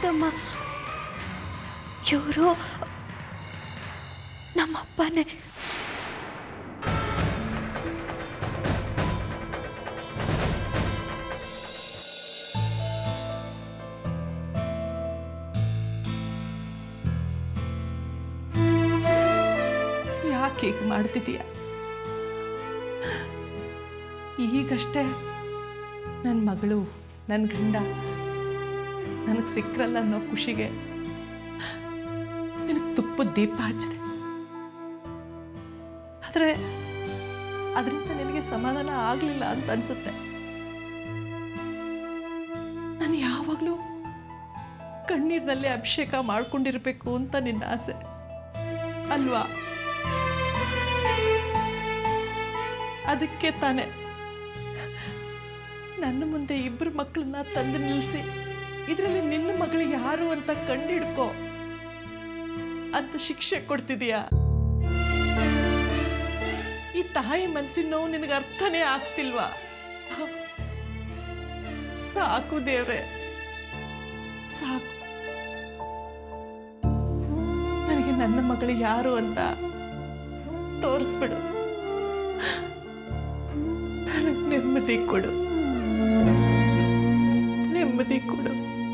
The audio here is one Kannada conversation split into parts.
ಹೌದಮ್ಮ ಇವರು ನಮ್ಮಪ್ಪನೇ ಯಾಕೆ ಹೀಗೆ ಮಾಡ್ತಿದೀಯ ಈಗಷ್ಟೇ ನನ್ನ ಮಗಳು ನನ್ನ ಗಂಡ ನನಗೆ ಸಿಕ್ಕರಲ್ಲ ಅನ್ನೋ ಖುಷಿಗೆ ನಿನಗೆ ತುಪ್ಪದ ದೀಪ ಹಚ್ಚಿದೆ ಆದರೆ ಅದರಿಂದ ನಿನಗೆ ಸಮಾಧಾನ ಆಗಲಿಲ್ಲ ಅಂತ ಅನ್ಸುತ್ತೆ ನಾನು ಯಾವಾಗಲೂ ಕಣ್ಣೀರಿನಲ್ಲಿ ಅಭಿಷೇಕ ಮಾಡ್ಕೊಂಡಿರ್ಬೇಕು ಅಂತ ನಿನ್ನ ಆಸೆ ಅಲ್ವಾ ಅದಕ್ಕೆ ತಾನೆ ನನ್ನ ಮುಂದೆ ಇಬ್ಬರು ಮಕ್ಕಳನ್ನ ತಂದು ನಿಲ್ಲಿಸಿ ಇದರಲ್ಲಿ ನಿನ್ನ ಮಗಳು ಯಾರು ಅಂತ ಕಂಡಿಡ್ಕೋ ಅಂತ ಶಿಕ್ಷೆ ಕೊಡ್ತಿದೀಯಾ ಈ ತಾಯಿ ಮನಸ್ಸಿನ ನೋವು ನಿನಗೆ ಅರ್ಥನೇ ಆಗ್ತಿಲ್ವಾ ಸಾಕು ದೇವ್ರೆ ಸಾಕು ನನಗೆ ನನ್ನ ಮಗಳು ಯಾರು ಅಂತ ತೋರಿಸ್ಬಿಡು ನನಗೆ ನೆಮ್ಮದಿ ಕೊಡು ನೆಮ್ಮದಿ ಕೊಡು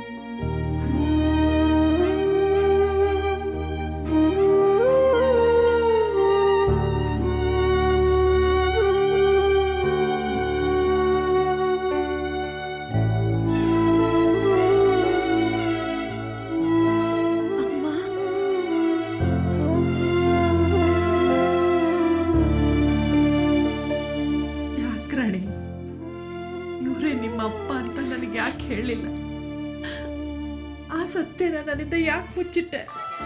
ಅಮ್ಮ ಯಾಕೆ ರಾಣಿ ಇವರೇ ನಿಮ್ಮ ಅಪ್ಪ ಅಂತ ನನಗೆ ಯಾಕೆ ಹೇಳಿಲ್ಲ ಆ ಸತ್ಯನ ನನ್ನಿಂದ ಯಾಕೆ ಮುಚ್ಚಿಟ್ಟೆ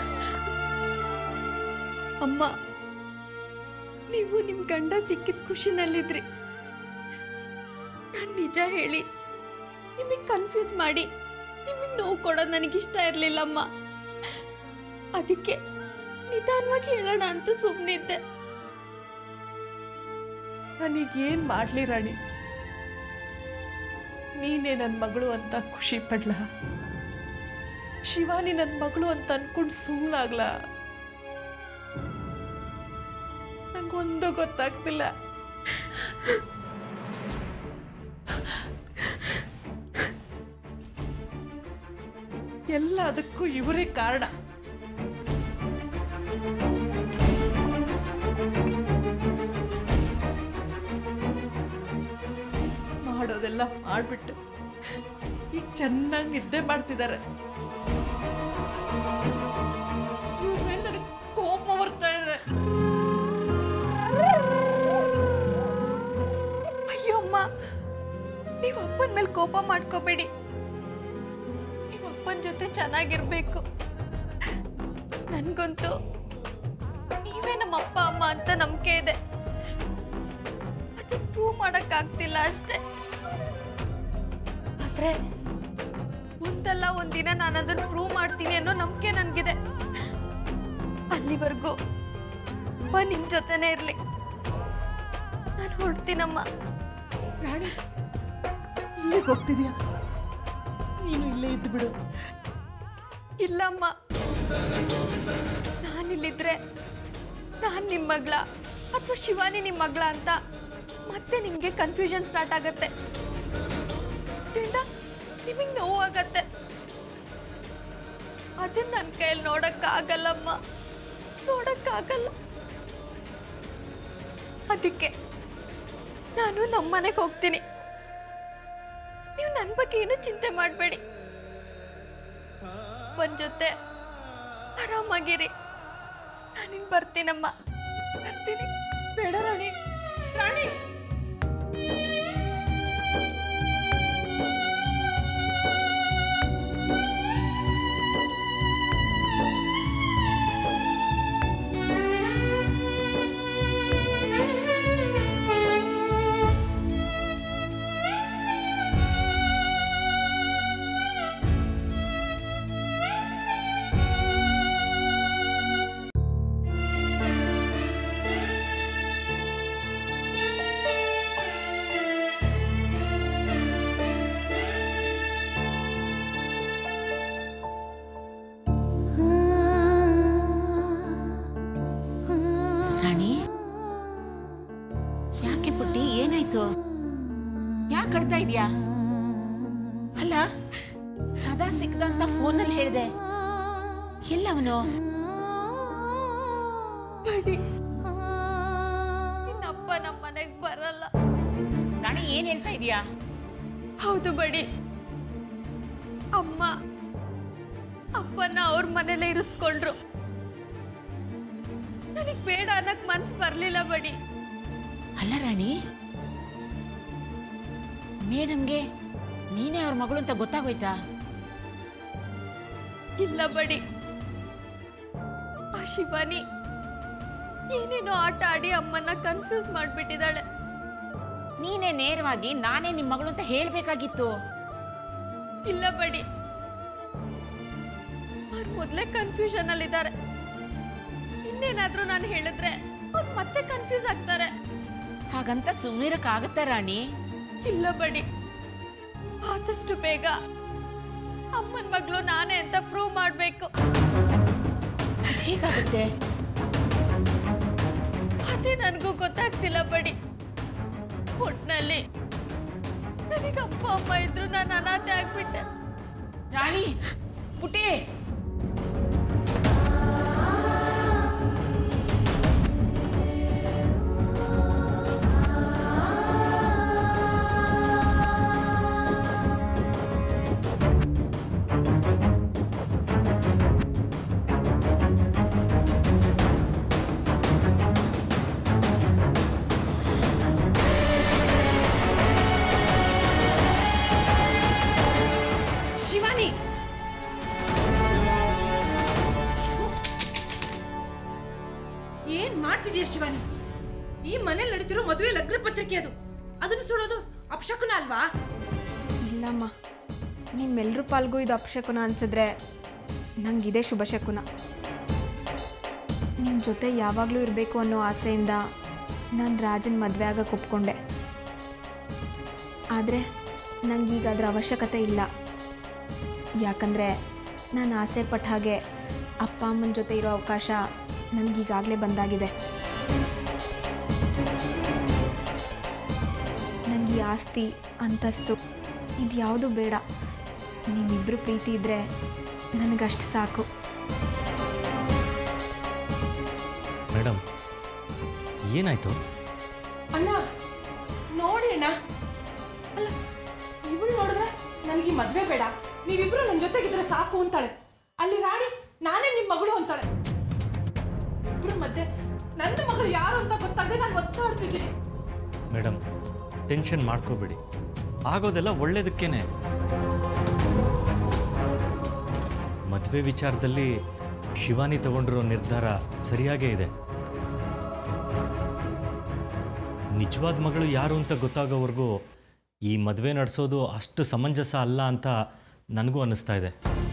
ಅಮ್ಮ ನೀವು ನಿಮ್ಮ ಗಂಡ ಸಿಕ್ಕಿದ ಖುಷಿನಲ್ಲಿದ್ರಿ ನಾನು ನಿಜ ಹೇಳಿ ನಿಮಗೆ ಕನ್ಫ್ಯೂಸ್ ಮಾಡಿ ನಿಮಗೆ ನೋವು ಕೊಡೋದು ನನಗಿಷ್ಟ ಇರಲಿಲ್ಲಮ್ಮ ಅದಕ್ಕೆ ನಿಧಾನವಾಗಿ ಹೇಳೋಣ ಅಂತ ಸುಮ್ಮನಿದ್ದೆ ನಾನೀಗ ಏನು ಮಾಡಲಿ ರಾಣಿ ನೀನೇ ನನ್ನ ಮಗಳು ಅಂತ ಖುಷಿ ಪಡ್ಲ ಶಿವಾನಿ ನನ್ನ ಮಗಳು ಅಂತ ಅನ್ಕೊಂಡು ಸುಮ್ಮನಾಗ್ಲ ನಂಗೊಂದು ಗೊತ್ತಾಗ್ತಿಲ್ಲ ಎಲ್ಲದಕ್ಕೂ ಇವರೇ ಕಾರಣ ಮಾಡೋದೆಲ್ಲ ಮಾಡ್ಬಿಟ್ಟು ಈಗ ಚೆನ್ನಾಗಿ ನಿದ್ದೆ ಮಾಡ್ತಿದ್ದಾರೆ ಇವ್ರ ಮೇಲೆ ನನಗೆ ಕೋಪ ಬರ್ತಾ ಇದೆ ಅಯ್ಯೋ ಅಮ್ಮ ನೀವು ಅಪ್ಪನ ಮೇಲೆ ಕೋಪ ಮಾಡ್ಕೋಬೇಡಿ ನೀವು ಅಪ್ಪನ ಜೊತೆ ಚೆನ್ನಾಗಿರ್ಬೇಕು ನನ್ಗಂತೂ ನೀವೇ ನಮ್ಮ ಅಪ್ಪ ಅಮ್ಮ ಅಂತ ನಂಬಿಕೆ ಇದೆ ಅದು ಪ್ರೂವ್ ಮಾಡಕ್ಕಾಗ್ತಿಲ್ಲ ಅಷ್ಟೇ ಆದ್ರೆ ಒಂದಲ್ಲ ಒಂದಿನ ನಾನು ಅದನ್ನ ಪ್ರೂವ್ ಮಾಡ್ತೀನಿ ಅನ್ನೋ ನಂಬಿಕೆ ನನಗಿದೆ ಅಲ್ಲಿವರೆಗೂ ಅಪ್ಪ ನಿಮ್ ಜೊತೆನೇ ಇರ್ಲಿ ನಾನು ಹೊರಡ್ತೀನಮ್ಮ ರಾಣಿ ಇಲ್ಲಿಗೆ ಹೋಗ್ತಿದ್ಯಾ ನೀನು ಇಲ್ಲೇ ಇದ್ದು ಬಿಡು ಇಲ್ಲಮ್ಮ ನಾನಿಲ್ಲಿದ್ರೆ ನಾನು ನಿಮ್ಮ ಮಗಳ ಅಥವಾ ಶಿವಾನಿ ನಿಮ್ಮ ಮಗಳ ಅಂತ ಮತ್ತೆ ನಿಮಗೆ ಕನ್ಫ್ಯೂಷನ್ ಸ್ಟಾರ್ಟ್ ಆಗತ್ತೆ ಇದರಿಂದ ನಿಮಗೆ ನೋವಾಗತ್ತೆ ಅದನ್ನ ನನ್ನ ಕೈಯಲ್ಲಿ ನೋಡಕ್ಕಾಗಲ್ಲಮ್ಮ ನೋಡಕ್ಕಾಗಲ್ಲ ಅದಕ್ಕೆ ನಾನು ನಮ್ಮನೆಗೆ ಹೋಗ್ತೀನಿ ನೀವು ನನ್ನ ಬಗ್ಗೆ ಏನೂ ಚಿಂತೆ ಮಾಡಬೇಡಿ ಒಂದ್ ಜೊತೆ ಆರಾಮಾಗಿರಿ ನಾನಿನ್ ಬರ್ತೀನಮ್ಮ ಬರ್ತೀನಿ ಬೇಡ ರಾಣಿ ರಾಣಿ ಇದೀಯಾ ಅಲ್ಲ ಸದಾ ಸಿಕ್ದ ಅಂತ ಫೋನಲ್ಲಿ ಹೇಳಿದೆ ಎಲ್ಲವನು ಬಡಿ ನಿನ್ನಪ್ಪ ನಮ್ಮ ಮನೆಗೆ ಬರಲ್ಲ ರಾಣಿ ಏನ್ ಹೇಳ್ತಾ ಇದೀಯಾ ಹೌದು ಬಡಿ ಅಮ್ಮ ಅಪ್ಪನ ಅವ್ರ ಮನೇಲೆ ಇರಿಸ್ಕೊಂಡ್ರು ನನಗ್ ಬೇಡ ಅನ್ನಕ್ ಮನ್ಸ್ ಬರ್ಲಿಲ್ಲ ಬಡಿ ಅಲ್ಲ ರಾಣಿ ಮೇಡಮ್ಗೆ ನೀನೇ ಅವ್ರ ಮಗಳು ಅಂತ ಗೊತ್ತಾಗೋಯ್ತಾ ಇಲ್ಲ ಬಡಿ ಆ ಶಿವಾನಿ ಏನೇನೋ ಆಟ ಆಡಿ ಅಮ್ಮನ್ನ ಕನ್ಫ್ಯೂಸ್ ಮಾಡ್ಬಿಟ್ಟಿದ್ದಾಳೆ ನೀನೇ ನೇರವಾಗಿ ನಾನೇ ನಿಮ್ ಮಗಳು ಅಂತ ಹೇಳ್ಬೇಕಾಗಿತ್ತು ಇಲ್ಲ ಬಡಿ ಅವ್ರು ಮೊದಲೇ ಕನ್ಫ್ಯೂಷನ್ ಅಲ್ಲಿದ್ದಾರೆ ಇನ್ನೇನಾದ್ರೂ ನಾನು ಹೇಳಿದ್ರೆ ಅವ್ರು ಮತ್ತೆ ಕನ್ಫ್ಯೂಸ್ ಆಗ್ತಾರೆ ಹಾಗಂತ ಸುಮ್ಮನಿರಕ್ಕಾಗತ್ತಾ ರಾಣಿ ಇಲ್ಲ ಬಡಿ ಆದಷ್ಟು ಬೇಗ ಅಮ್ಮನ ಮಗಳು ನಾನೇ ಅಂತ ಪ್ರೂವ್ ಮಾಡಬೇಕು ಅದ್ ಹೇಗಾಗುತ್ತೆ ಅದೇ ನನಗೂ ಗೊತ್ತಾಗ್ತಿಲ್ಲ ಬಡಿ ಒಟ್ನಲ್ಲಿ ನನಗೆ ಅಪ್ಪ ಅಮ್ಮ ಇದ್ರು ನಾನು ಅನಾಥೆ ಆಗ್ಬಿಟ್ಟೆ ರಾಣಿ ಪುಟಿ ಶಿವಾನಿ ಏನ್ ಮಾಡ್ತಿದೀಯ ಶಿವಾನಿ ಈ ಮನೇಲಿ ನಡೀತಿರೋ ಮದುವೆ ಲಗ್ನ ಪತ್ರಿಕೆ ಅದು ಅದನ್ನು ಸುಡೋದು ಅಪಶಕುನ ಅಲ್ವಾ ಇಲ್ಲಮ್ಮ ನಿಮ್ಮೆಲ್ಲರ ಪಾಲ್ಗೂ ಇದು ಅಪಶಕುನ ಅನ್ಸಿದ್ರೆ ನಂಗಿದೆ ಶುಭ ಶಕುನ ನಿಮ್ಮ ಜೊತೆ ಯಾವಾಗಲೂ ಇರಬೇಕು ಅನ್ನೋ ಆಸೆಯಿಂದ ನಾನು ರಾಜನ ಮದುವೆ ಆಗಕ್ಕೆ ಒಪ್ಕೊಂಡೆ ಆದರೆ ನನಗೀಗ ಅದರ ಅವಶ್ಯಕತೆ ಇಲ್ಲ ಯಾಕಂದರೆ ನಾನು ಆಸೆ ಪಟ್ಟ ಹಾಗೆ ಅಪ್ಪ ಅಮ್ಮನ ಜೊತೆ ಇರೋ ಅವಕಾಶ ನನಗೀಗಾಗಲೇ ಬಂದಾಗಿದೆ ನನಗೆ ಈ ಆಸ್ತಿ ಅಂತಸ್ತು ಇದ್ಯಾವುದು ಬೇಡ ನೀವಿಬ್ಬರು ಪ್ರೀತಿ ಇದ್ದರೆ ನನಗಷ್ಟು ಸಾಕು ಮೇಡಮ್ ಏನಾಯ್ತು ಅಣ್ಣ ನೋಡಿ ಅಣ್ಣ ಅಲ್ಲ ಇವಳು ನೋಡಿದ್ರೆ ನನಗೆ ಈ ಮದ್ವೆ ಬೇಡ ನೀವಿಬ್ರು ನನ್ನ ಜೊತೆಗಿದ್ರೆ ಸಾಕು ಅಂತಾಳೆ ಅಲ್ಲಿ ರಾಣಿ ನಾನೇ ನಿಮ್ಮ ಮಗಳು ಅಂತಾಳೆ ಇಬ್ರ ಮಧ್ಯೆ ನನ್ನ ಮಗಳು ಯಾರು ಅಂತ ಗೊತ್ತಾಗದೆ ನಾನು ಒತ್ತಾಡ್ತಿದ್ದೀನಿ ಮೇಡಮ್ ಟೆನ್ಷನ್ ಮಾಡ್ಕೋಬೇಡಿ ಆಗೋದೆಲ್ಲ ಒಳ್ಳೇದಕ್ಕೇನೆ ಮದುವೆ ವಿಚಾರದಲ್ಲಿ ಶಿವಾನಿ ತಗೊಂಡಿರೋ ನಿರ್ಧಾರ ಸರಿಯಾಗೇ ಇದೆ ನಿಜವಾದ ಮಗಳು ಯಾರು ಅಂತ ಗೊತ್ತಾಗೋವರೆಗೂ ಈ ಮದುವೆ ನಡೆಸೋದು ಅಷ್ಟು ಸಮಂಜಸ ಅಲ್ಲ ಅಂತ ನನಗೂ ಅನ್ನಿಸ್ತಾ ಇದೆ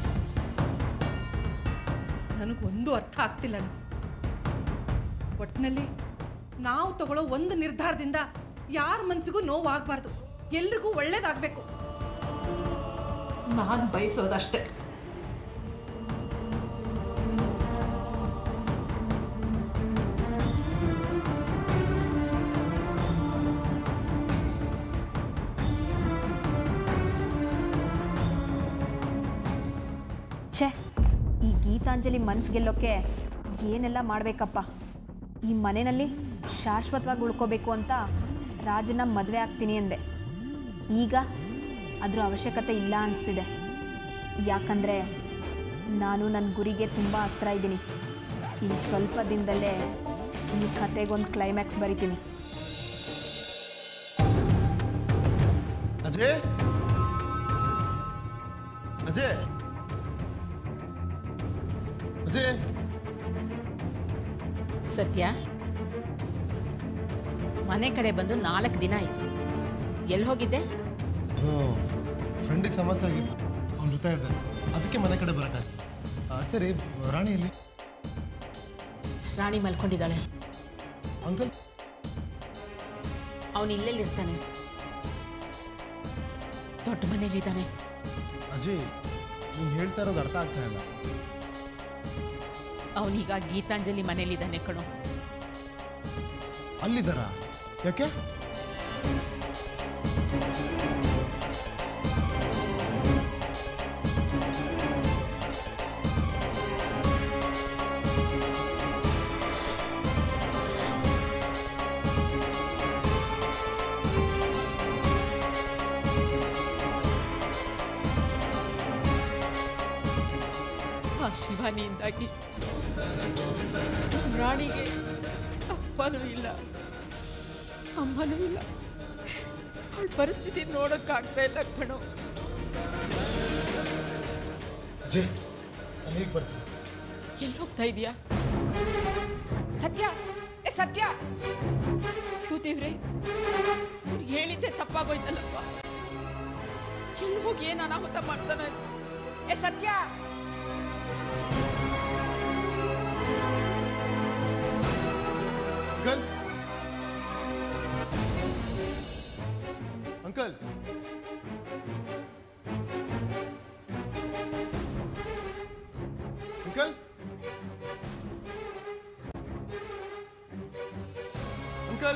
ನನಗೊಂದು ಅರ್ಥ ಆಗ್ತಿಲ್ಲ ಅಣ್ಣ ಒಟ್ಟಿನಲ್ಲಿ ನಾವು ತಗೊಳ್ಳೋ ಒಂದು ನಿರ್ಧಾರದಿಂದ ಯಾರ ಮನಸ್ಸಿಗೂ ನೋವಾಗಬಾರ್ದು ಎಲ್ರಿಗೂ ಒಳ್ಳೇದಾಗಬೇಕು ನಾನು ಬಯಸೋದಷ್ಟೇ ಛೇ ಈ ಗೀತಾಂಜಲಿ ಮನ್ಸು ಗೆಲ್ಲೋಕ್ಕೆ ಏನೆಲ್ಲ ಮಾಡಬೇಕಪ್ಪ ಈ ಮನೆಯಲ್ಲಿ ಶಾಶ್ವತವಾಗಿ ಉಳ್ಕೋಬೇಕು ಅಂತ ರಾಜನ ಮದುವೆ ಆಗ್ತೀನಿ ಅಂದೆ ಈಗ ಅದ್ರ ಅವಶ್ಯಕತೆ ಇಲ್ಲ ಅನಿಸ್ತಿದೆ ಯಾಕಂದರೆ ನಾನು ನನ್ನ ಗುರಿಗೆ ತುಂಬ ಹತ್ರ ಇದ್ದೀನಿ ಇನ್ನು ಸ್ವಲ್ಪ ದಿನದಲ್ಲೇ ಈ ಕತೆಗೊಂದು ಕ್ಲೈಮ್ಯಾಕ್ಸ್ ಬರಿತೀನಿ ಅಜಯ್ ಅಜಯ್ ಅಜಯ್ ಸತ್ಯ ಮನೆ ಕಡೆ ಬಂದು ನಾಲ್ಕು ದಿನ ಆಯ್ತು ಎಲ್ಲಿ ಹೋಗಿದ್ದೆ ಅದು ಫ್ರೆಂಡಿಗೆ ಸಮಸ್ಯೆ ಆಗಿತ್ತು ಅವನ ಜೊತೆ ಇದ್ದೆ ಅದಕ್ಕೆ ಮನೆ ಕಡೆ ಬರೋಕ್ಕಾಗಿ ಸರಿ ರಾಣಿಯಲ್ಲಿ ರಾಣಿ ಮಲ್ಕೊಂಡಿದ್ದಾಳೆ ಅಂಕಲ್ ಅವನು ಇಲ್ಲೆಲ್ಲಿರ್ತಾನೆ ದೊಡ್ಡ ಮನೇಲಿದ್ದಾನೆ ಅಜಯ್ ನೀನು ಹೇಳ್ತಾ ಇರೋದು ಅರ್ಥ ಆಗ್ತಾ ಇಲ್ಲ ಅವನೀಗ ಗೀತಾಂಜಲಿ ಮನೇಲಿದ್ದಾನೆ ಕಣೋ ಅಲ್ಲಿದ್ದಾರಾ ಯಾಕೆ ಶಿವಾನಿಯಿಂದಾಗಿ ರಾಣಿಗೆ ಅಪ್ಪನೂ ಇಲ್ಲ ಅಮ್ಮನೂ ಇಲ್ಲ ಅವಳ ಪರಿಸ್ಥಿತಿ ನೋಡೋಕ್ಕಾಗ್ತಾ ಇಲ್ಲ ಕಣೋ ಅಜಯ್ ನಾನು ಈಗ ಬರ್ತೀನಿ ಎಲ್ಲಿ ಹೋಗ್ತಾ ಇದೀಯಾ ಸತ್ಯ ಏ ಸತ್ಯ ಕ್ಯೂ ದೇವ್ರೆ ಅವ್ನಿಗೆ ಹೇಳಿದ್ದೆ ತಪ್ಪಾಗೋಯ್ತಲ್ಲಪ್ಪ ಎಲ್ಲಿ ಹೋಗಿ ಏನು ಅನಾಹುತ ಮಾಡ್ತಾನೆ ಏ Satya uncle uncle uncle uncle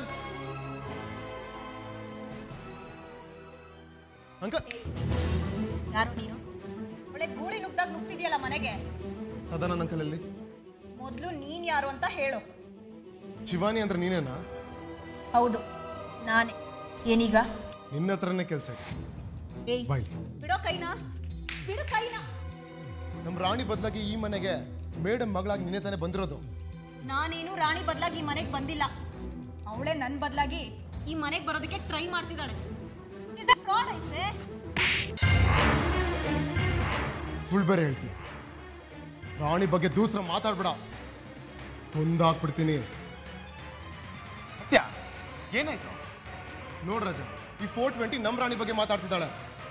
uncle ಯಾರು ನೀನು ಒಳ್ಳೆ ಗೂಳಿ ನುಗ್ದಾಗ ನುಗ್ತಿದ್ಯಲ್ಲ ಮನೆಗೆ ಅದ ನನ್ನ ಅಂಕಲ್ ಅಲ್ಲಿ ಮೊದಲು ನೀನು ಯಾರು ಅಂತ ಹೇಳು ಶಿವಾನಿ ಅಂದ್ರೆ ನೀನೇನಾ ಹೌದು ನಾನೇ ಏನೀಗ ನಿನ್ನ ಹತ್ರನೇ ಕೆಲಸ ಏಯ್ ಬಾಯ್ಲಿ ಬಿಡೋ ಕೈನಾ ಬಿಡು ಕೈನಾ ನಮ್ಮ ರಾಣಿ ಬದಲಾಗಿ ಈ ಮನೆಗೆ ಮೇಡಮ್ ಮಗಳಾಗಿ ನಿನ್ನೆ ತಾನೇ ಬಂದಿರೋದು ನಾನೇನು ರಾಣಿ ಬದಲಾಗಿ ಈ ಮನೆಗೆ ಬಂದಿಲ್ಲ ಅವಳೇ ನನ್ನ ಬದಲಾಗಿ ಈ ಮನೆಗೆ ಬರೋದಕ್ಕೆ ಟ್ರೈ ಮಾಡ್ತಿದ್ದಾಳೆ ಫ್ರಾಡ್ ಐಸೆ ಸುಳ್ಳು ಬೇರೆ ಹೇಳ್ತೀನಿ ರಾಣಿ ಬಗ್ಗೆ ದೂಸರ ಮಾತಾಡ್ಬೇಡ ಒಂದಾಕ್ಬಿಡ್ತೀನಿ ಸತ್ಯ ಏನಾಯ್ತು ನೋಡ್ ರಾಜ ಈ ಫೋರ್ ಟ್ವೆಂಟಿ ನಮ್ಮ ರಾಣಿ ಬಗ್ಗೆ ಮಾತಾಡ್ತಿದ್ದಾಳೆ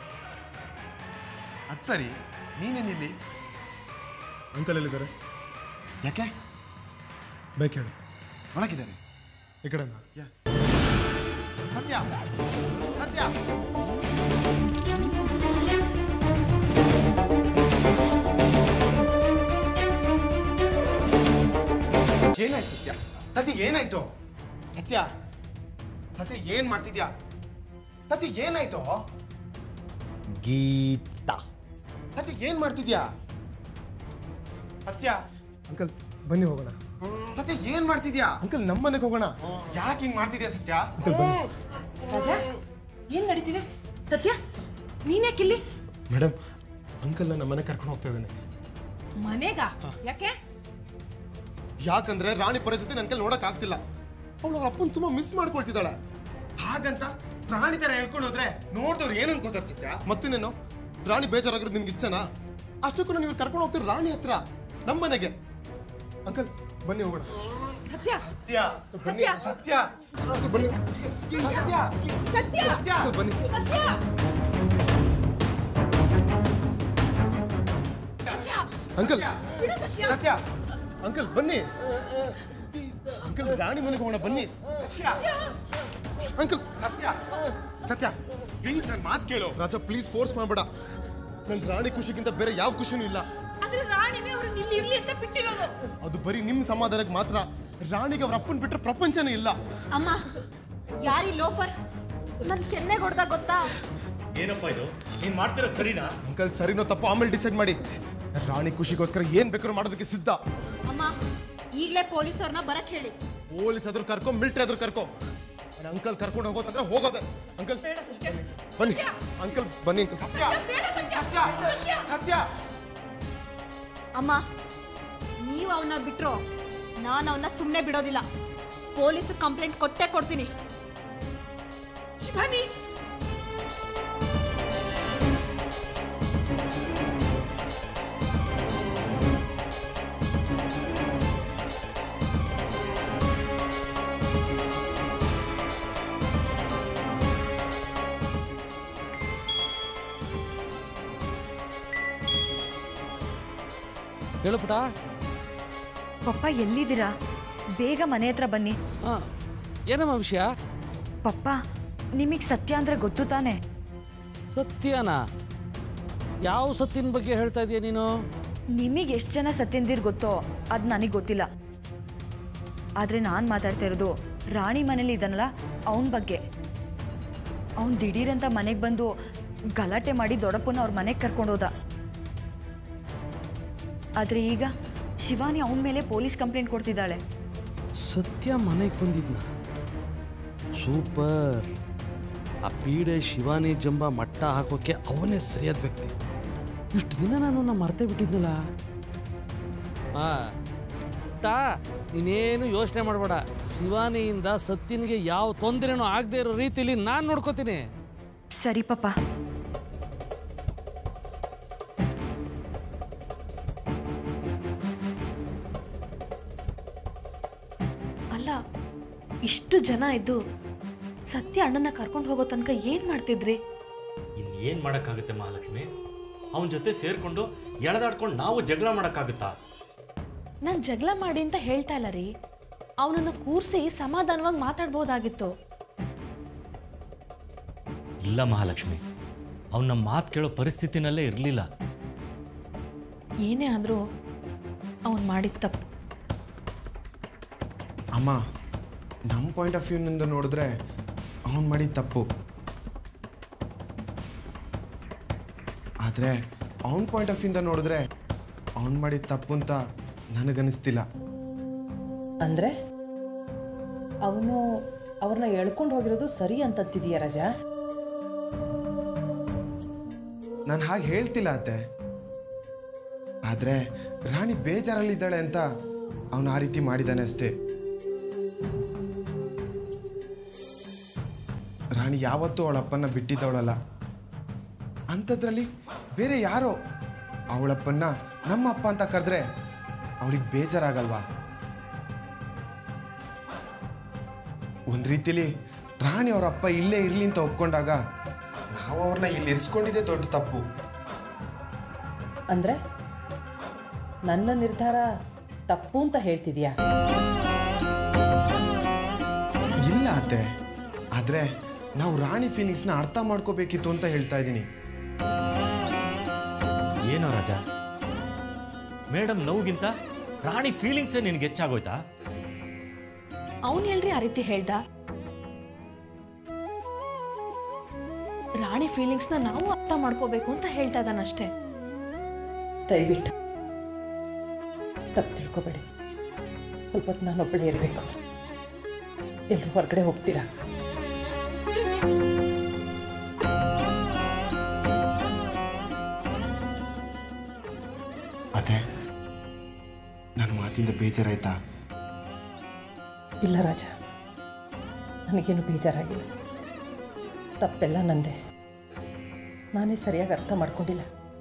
ಅದ್ ಸರಿ ನೀನೇನಿಲ್ಲಿ ಅಂಕಲ್ ಎಲ್ಲಿದ್ದಾರೆ ಯಾಕೆ ಬೇಕು ಹೇಳು ಒಳಗಿದ್ದಾರೆ ಈ ಕಡೆನಾ ಸತ್ಯ ಸತ್ಯ ಏನಾಯ್ತು ಸತ್ಯ ಸತ್ಯ ಏನಾಯ್ತು ಸತ್ಯ ಸತ್ಯ ಏನ್ ಮಾಡ್ತಿದ್ಯಾ ಸತ್ಯ ಏನಾಯ್ತು ಗೀತಾ ಸತ್ಯ ಏನ್ ಮಾಡ್ತಿದ್ಯಾ ಸತ್ಯ ಅಂಕಲ್ ಬನ್ನಿ ಹೋಗೋಣ ಸತ್ಯ ಏನ್ ಮಾಡ್ತಿದ್ಯಾ ಅಂಕಲ್ ನಮ್ಮ ಮನೆಗೆ ಹೋಗೋಣ ಯಾಕೆ ಹಿಂಗ್ ಮಾಡ್ತಿದ್ಯಾ ಸತ್ಯ ಅಂಕಲ್ ಬನ್ನಿ ರಾಜ ಏನ್ ನಡೀತಿದೆ ಸತ್ಯ ನೀನ್ಯಾಕಿಲ್ಲಿ ಮೇಡಮ್ ಅಂಕಲ್ ನಮ್ಮ ಮನೆ ಕರ್ಕೊಂಡು ಹೋಗ್ತಾ ಇದ್ದಾನೆ ಮನೆಗ ಯಾಕೆ ಯಾಕಂದ್ರೆ ರಾಣಿ ಪರಿಸ್ಥಿತಿ ನನ್ನ ಕೈಲಿ ನೋಡಕ್ ಆಗ್ತಿಲ್ಲ ಅವಳು ಅವ್ರ ಅಪ್ಪನ್ ತುಂಬಾ ಮಿಸ್ ಮಾಡ್ಕೊಳ್ತಿದ್ದಾಳೆ ಹಾಗಂತ ಪ್ರಾಣಿ ತರ ಹೇಳ್ಕೊಂಡು ಹೋದ್ರೆ ನೋಡ್ದವ್ರು ಏನ್ ಅನ್ಕೋತಾರ ಸತ್ಯ ಮತ್ತಿನ್ನೇನು ರಾಣಿ ಬೇಜಾರಾಗಿರೋದು ನಿಮ್ಗೆ ಇಷ್ಟನಾ ಅಷ್ಟಕ್ಕೂ ನೀವು ಕರ್ಕೊಂಡು ಹೋಗ್ತೀರಿ ರಾಣಿ ಹತ್ರ ನಮ್ಮ ಮನೆಗೆ ಅಂಕಲ್ ಬನ್ನಿ ಹೋಗೋಣ ಸತ್ಯ ಸತ್ಯ ಬನ್ನಿ ಸತ್ಯ ಅಂಕಲ್ ಬನ್ನಿ ಸತ್ಯ ಸತ್ಯ ಸತ್ಯ ಅಂಕಲ್ ಬನ್ನಿ ಸತ್ಯ ಅಂಕಲ್ ಬಿಡು ಸತ್ಯ ಸತ್ಯ ಅಂಕಲ್ ಬನ್ನಿ ಅಂಕಲ್ ರಾಣಿ ಮನೆಗೆ ಹೋಗೋಣ ಬನ್ನಿ ಅಂಕಲ್ ಸತ್ಯ ಸತ್ಯ ಪ್ಲೀಸ್ ನನ್ನ ಮಾತು ಕೇಳು ರಾಜ ಪ್ಲೀಸ್ ಫೋರ್ಸ್ ಮಾಡಬೇಡ ನನ್ ರಾಣಿ ಖುಷಿಗಿಂತ ಬೇರೆ ಯಾವ ಖುಷಿನೂ ಇಲ್ಲ ಆದ್ರೆ ರಾಣಿನೇ ಅವ್ರನ್ನ ಇಲ್ಲಿ ಇರ್ಲಿ ಅಂತ ಬಿಟ್ಟಿರೋದು ಅದು ಬರೀ ನಿಮ್ ಸಮಾಧಾನಕ್ಕೆ ಮಾತ್ರ ರಾಣಿಗೆ ಅವ್ರ ಅಪ್ಪನ್ ಬಿಟ್ರೆ ಪ್ರಪಂಚನೇ ಇಲ್ಲ ಅಮ್ಮ ಯಾರಿ ಲೋಫರ್ ನನ್ನ ಕೆನ್ನೆಗೆ ಹೊಡೆದ ಗೊತ್ತಾ ಏನಪ್ಪ ಇದು ನೀನು ಮಾಡ್ತಿರೋದು ಸರಿನಾ ಅಂಕಲ್ ಸರಿನೋ ತಪ್ಪು ಆಮೇಲೆ ಡಿಸೈಡ್ ಮಾಡಿ ರಾಣಿ ಖುಷಿಗೋಸ್ಕರ ಏನ್ ಬೇಕಾದ್ರೂ ಮಾಡೋದಕ್ಕೆ ಸಿದ್ಧ ಅಮ್ಮ ಈಗಲೇ ಪೊಲೀಸವ್ರನ್ನ ಬರಕ್ ಹೇಳಿ ಪೊಲೀಸ್ ಆದ್ರೂ ಕರ್ಕೊ ಮಿಲ್ಟ್ರಿ ಆದ್ರೂ ಕರ್ಕೊ ನನ್ನ ಅಂಕಲ್ ಕರ್ಕೊಂಡು ಹೋಗೋದಂದ್ರೆ ಹೋಗೋದೆ ಅಂಕಲ್ ಬನ್ನಿ ಅಂಕಲ್ ಬನ್ನಿ ಅಂಕಲ್ ಸತ್ಯ ಸತ್ಯ ಅಮ್ಮ ನೀವು ಅವನ್ನ ಬಿಟ್ರು ನಾನು ಅವನ್ನ ಸುಮ್ಮನೆ ಬಿಡೋದಿಲ್ಲ ಪೊಲೀಸ್ ಕಂಪ್ಲೇಂಟ್ ಕೊಟ್ಟೇ ಕೊಡ್ತೀನಿ ಶಿವಾನಿ ಹೇಳು ಪುಟ ಪಪ್ಪ ಎಲ್ಲಿದ್ದೀರಾ ಬೇಗ ಮನೆ ಹತ್ರ ಬನ್ನಿ ಹಾಂ ಏನಮ್ಮ ವಿಷಯ ಪಪ್ಪ ನಿಮಗೆ ಸತ್ಯ ಅಂದ್ರೆ ಗೊತ್ತು ತಾನೆ ಸತ್ಯನಾ ಯಾವ ಸತ್ಯನ ಬಗ್ಗೆ ಹೇಳ್ತಾ ಇದೀಯ ನೀನು ನಿಮಗೆ ಎಷ್ಟು ಜನ ಸತ್ಯಂದಿರ್ ಗೊತ್ತೋ ಅದು ನನಗೆ ಗೊತ್ತಿಲ್ಲ ಆದರೆ ನಾನು ಮಾತಾಡ್ತಾ ಇರೋದು ರಾಣಿ ಮನೇಲಿ ಇದ್ದಾನಲ್ಲ ಅವನ ಬಗ್ಗೆ ಅವ್ನು ದಿಢೀರಂತ ಮನೆಗೆ ಬಂದು ಗಲಾಟೆ ಮಾಡಿ ದೊಡ್ಡಪ್ಪನ ಅವ್ರ ಮನೆಗೆ ಕರ್ಕೊಂಡೋದ ಆದರೆ ಈಗ ಶಿವಾನಿ ಅವನ ಮೇಲೆ ಪೊಲೀಸ್ ಕಂಪ್ಲೇಂಟ್ ಕೊಡ್ತಿದ್ದಾಳೆ ಸತ್ಯ ಮನೆಗೆ ಬಂದಿದ್ನ ಸೂಪರ್ ಆ ಪೀಡೆ ಶಿವಾನಿ ಜಂಬ ಮಟ್ಟ ಹಾಕೋಕೆ ಅವನೇ ಸರಿಯಾದ ವ್ಯಕ್ತಿ ಇಷ್ಟು ದಿನ ನಾನು ನಾ ಮರ್ತೇ ಬಿಟ್ಟಿದ್ನಲ್ಲ ಹಾಂ ತಾ ನೀನೇನು ಯೋಚನೆ ಮಾಡಬೇಡ ಶಿವಾನಿಯಿಂದ ಸತ್ಯನಿಗೆ ಯಾವ ತೊಂದರೆನೂ ಆಗದೆ ಇರೋ ರೀತಿಲಿ ನಾನು ನೋಡ್ಕೋತೀನಿ ಸರಿ ಪಾಪ ಅಲ್ಲ ಇಷ್ಟು ಜನ ಇದ್ದು ಸತ್ಯ ಅಣ್ಣನ ಕರ್ಕೊಂಡು ಹೋಗೋ ತನಕ ಏನ್ ಮಾಡ್ತಿದ್ರಿ ಇನ್ನೇನು ಮಾಡೋಕ್ಕಾಗುತ್ತೆ ಮಹಾಲಕ್ಷ್ಮಿ ಅವನ ಜೊತೆ ಸೇರಿಕೊಂಡು ಎಳೆದಾಡ್ಕೊಂಡು ನಾವು ಜಗಳ ಮಾಡೋಕ್ಕಾಗುತ್ತಾ ನಾನು ಜಗಳ ಮಾಡಿ ಅಂತ ಹೇಳ್ತಾ ಇಲ್ಲ ರೀ ಅವನನ್ನ ಕೂರಿಸಿ ಸಮಾಧಾನವಾಗಿ ಮಾತಾಡ್ಬೋದಾಗಿತ್ತು ಇಲ್ಲ ಮಹಾಲಕ್ಷ್ಮಿ ಅವನ ಮಾತು ಕೇಳೋ ಪರಿಸ್ಥಿತಿನಲ್ಲೇ ಇರಲಿಲ್ಲ ಏನೇ ಆದರೂ ಅವನು ಮಾಡಿದ ತಪ್ಪು ಅಮ್ಮ ನಮ್ಮ ಪಾಯಿಂಟ್ ಆಫ್ ವ್ಯೂನಿಂದ ನೋಡಿದ್ರೆ ಅವನು ಮಾಡಿದ ತಪ್ಪು ಆದರೆ ಅವನ ಪಾಯಿಂಟ್ ಆಫ್ ವ್ಯೂಯಿಂದ ನೋಡಿದ್ರೆ ಅವನು ಮಾಡಿದ ತಪ್ಪು ಅಂತ ನನಗನ್ನಿಸ್ತಿಲ್ಲ ಅಂದರೆ ಅವನು ಅವ್ರನ್ನ ಎಳ್ಕೊಂಡು ಹೋಗಿರೋದು ಸರಿ ಅಂತಂತಿದೀಯ ರಜಾ ನಾನು ಹಾಗೆ ಹೇಳ್ತಿಲ್ಲ ಅತ್ತೆ ಆದರೆ ರಾಣಿ ಬೇಜಾರಲ್ಲಿದ್ದಾಳೆ ಅಂತ ಅವನು ಆ ರೀತಿ ಮಾಡಿದ್ದಾನೆ ಅಷ್ಟೇ ರಾಣಿ ಯಾವತ್ತೂ ಅವಳಪ್ಪನ್ನ ಬಿಟ್ಟಿದ್ದವಳಲ್ಲ ಅಂಥದ್ರಲ್ಲಿ ಬೇರೆ ಯಾರೋ ಅವಳಪ್ಪನ್ನ ನಮ್ಮ ಅಪ್ಪ ಅಂತ ಕರೆದ್ರೆ ಅವಳಿಗೆ ಬೇಜಾರಾಗಲ್ವಾ ಒಂದು ರೀತಿಲಿ ರಾಣಿ ಅವ್ರ ಅಪ್ಪ ಇಲ್ಲೇ ಇರಲಿ ಅಂತ ಒಪ್ಕೊಂಡಾಗ ನಾವು ಅವ್ರನ್ನ ಇಲ್ಲಿ ಇರಿಸ್ಕೊಂಡಿದ್ದೆ ದೊಡ್ಡ ತಪ್ಪು ಅಂದರೆ ನನ್ನ ನಿರ್ಧಾರ ತಪ್ಪು ಅಂತ ಹೇಳ್ತಿದ್ಯಾ ಇಲ್ಲ ಅತ್ತೆ ಆದರೆ ನಾವು ರಾಣಿ ಫೀಲಿಂಗ್ಸ್ನ ಅರ್ಥ ಮಾಡ್ಕೋಬೇಕಿತ್ತು ಅಂತ ಹೇಳ್ತಾ ಇದ್ದೀನಿ ಏನೋ ರಾಜ ಮೇಡಮ್ ನೋವಿಗಿಂತ ರಾಣಿ ಫೀಲಿಂಗ್ಸೇ ನಿನಗೆ ಹೆಚ್ಚಾಗೋಯ್ತಾ ಅವನು ಹೇಳ್ರಿ ಆ ರೀತಿ ಹೇಳ್ದ ರಾಣಿ ಫೀಲಿಂಗ್ಸ್ನ ನಾವು ಅರ್ಥ ಮಾಡ್ಕೋಬೇಕು ಅಂತ ಹೇಳ್ತಾ ಇದ್ದಾನಷ್ಟೇ ದಯವಿಟ್ಟು ತಪ್ಪು ತಿಳ್ಕೊಬೇಡಿ ಸ್ವಲ್ಪ ಹೊತ್ತು ನಾನೊಬ್ಬಳೇ ಇರಬೇಕು ಎಲ್ಲರೂ ಹೊರಗಡೆ ಹೋಗ್ತೀರಾ ಅತ್ತೆ ನನ್ನ ಮಾತಿಂದ ಬೇಜಾರಾಯ್ತಾ ಇಲ್ಲ ರಾಜ ನನಗೇನು ಬೇಜಾರಾಗಿಲ್ಲ ತಪ್ಪೆಲ್ಲ ನಂದೆ ನಾನೇ ಸರಿಯಾಗಿ ಅರ್ಥ ಮಾಡ್ಕೊಂಡಿಲ್ಲ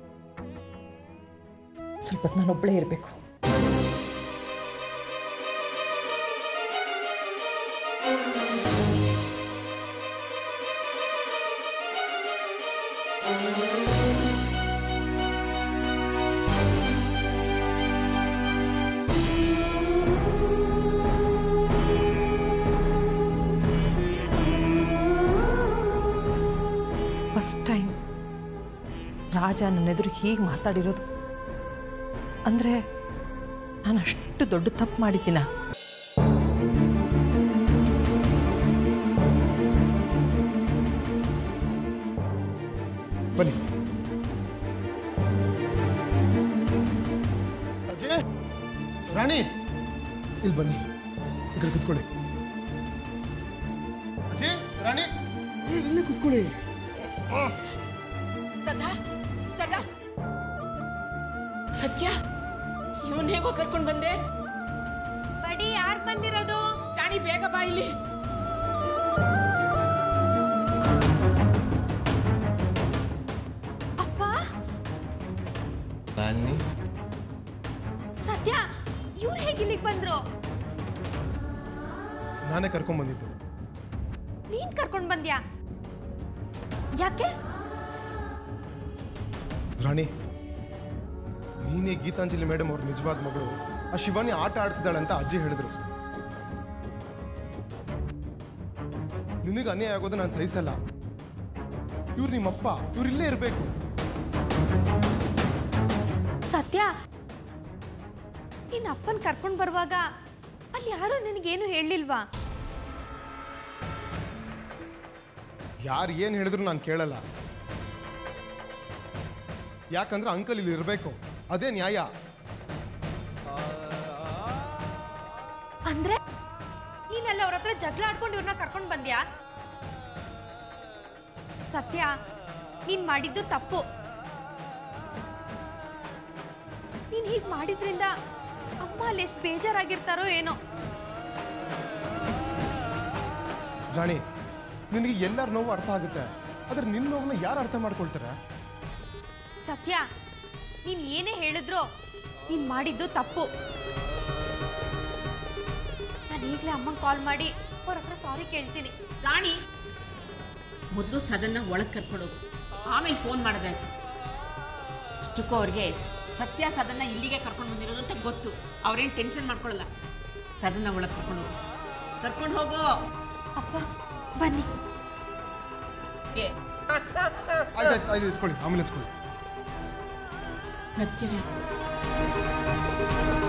ಸ್ವಲ್ಪ ಹೊತ್ತು ನಾನೊಬ್ಬಳೇ ಇರಬೇಕು ಫಸ್ಟ್ ಟೈಮ್ ರಾಜ ನನ್ನ ಎದುರು ಹೀಗೆ ಮಾತಾಡಿರೋದು ಅಂದರೆ ನಾನು ಅಷ್ಟು ದೊಡ್ಡ ತಪ್ಪು ಮಾಡಿದ್ದೀನ ಬನ್ನಿ ಅಜಯ್ ರಾಣಿ ಇಲ್ಲಿ ಬನ್ನಿ ಈ ಕಡೆ ಕುತ್ಕೊಳ್ಳಿ ಅಜಯ್ ರಾಣಿ ಇಲ್ಲೇ ಕುತ್ಕೊಳ್ಳಿ ತದಾ ತದಾ ಸತ್ಯ ಇವನ್ ಹೇಗೋ ಕರ್ಕೊಂಡ್ ಬಂದೆ ಬಡಿ ಯಾರು ಬಂದಿರೋದು ರಾಣಿ ಬೇಗ ಬಾ ಇಲ್ಲಿ ಅಪ್ಪ ರಾಣಿ ಸತ್ಯ ಇವ್ರು ಹೇಗೆ ಇಲ್ಲಿಗೆ ಬಂದ್ರು ನಾನೇ ಕರ್ಕೊಂಡ್ ಬಂದಿದ್ದು ನೀನ್ ಕರ್ಕೊಂಡ್ ಬಂದ್ಯಾ ಯಾಕೆ ರಾಣಿ ನೀನೇ ಗೀತಾಂಜಲಿ ಮೇಡಮ್ ಅವ್ರ ನಿಜವಾದ ಮಗಳು ಆ ಶಿವಾನಿ ಆಟ ಆಡ್ತಿದ್ದಾಳೆ ಅಂತ ಅಜ್ಜಿ ಹೇಳಿದ್ರು ನಿನಗೆ ಅನ್ಯಾಯ ಆಗೋದು ನಾನು ಸಹಿಸಲ್ಲ ಇವ್ರು ನಿಮ್ಮಪ್ಪ ಇವ್ರು ಇಲ್ಲೇ ಇರಬೇಕು ಸತ್ಯ ನಿನ್ನ ಅಪ್ಪನ್ ಕರ್ಕೊಂಡ್ ಬರುವಾಗ ಅಲ್ಲಿ ಯಾರು ನಿನಗೇನು ಹೇಳಿಲ್ವಾ ಯಾರು ಏನು ಹೇಳಿದ್ರು ನಾನು ಕೇಳಲ್ಲ ಯಾಕಂದ್ರೆ ಅಂಕಲ್ ಇಲ್ಲಿ ಇರಬೇಕು ಅದೇ ನ್ಯಾಯ ಅಂದ್ರೆ ನೀನೆಲ್ಲ ಅವ್ರ ಹತ್ರ ಜಗಳ ಆಡ್ಕೊಂಡು ಇವ್ರನ್ನ ಕರ್ಕೊಂಡ್ ಬಂದ್ಯಾ ಸತ್ಯ ನೀನ್ ಮಾಡಿದ್ದು ತಪ್ಪು ನೀನ್ ಹೀಗ್ ಮಾಡಿದ್ರಿಂದ ಅಮ್ಮ ಅಲ್ಲಿ ಎಷ್ಟು ಬೇಜಾರಾಗಿರ್ತಾರೋ ಏನೋ ರಾಣಿ ನಿನಗೆ ಎಲ್ಲರ ನೋವು ಅರ್ಥ ಆಗುತ್ತೆ ಆದ್ರೆ ನಿನ್ನ ನೋವನ್ನ ಯಾರು ಅರ್ಥ ಮಾಡ್ಕೊಳ್ತಾರೆ ಸತ್ಯ ನೀನ್ ಏನೇ ಹೇಳಿದ್ರು ನೀನ್ ಮಾಡಿದ್ದು ತಪ್ಪು ನಾನು ಈಗಲೇ ಅಮ್ಮಂಗೆ ಕಾಲ್ ಮಾಡಿ ಅವ್ರ ಹತ್ರ ಸಾರಿ ಕೇಳ್ತೀನಿ ರಾಣಿ ಮೊದಲು ಸದನ್ನ ಒಳಗೆ ಕರ್ಕೊಂಡೋಗು ಆಮೇಲೆ ಫೋನ್ ಮಾಡೋದಾಯ್ತು ಅಷ್ಟಕ್ಕೂ ಅವ್ರಿಗೆ ಸತ್ಯ ಸದನ್ನ ಇಲ್ಲಿಗೆ ಕರ್ಕೊಂಡು ಬಂದಿರೋದು ಅಂತ ಗೊತ್ತು ಅವ್ರೇನು ಟೆನ್ಷನ್ ಮಾಡ್ಕೊಳ್ಳಲ್ಲ ಸದನ್ನ ಒಳಗೆ ಕರ್ಕೊಂಡು ಹೋಗು ಕರ್ಕೊಂಡು ಹೋಗು ಅಪ್ಪ ಬನ್ನಿ ಏ, ಆಯ್ತು ಆಯ್ತು ಆಯ್ತು ಇಟ್ಕೊಳ್ಳಿ ಆಮೇಲೆ ಇಸ್ಕೊಳ್ಳಿ ಮೆತ್ಗೆನೆ.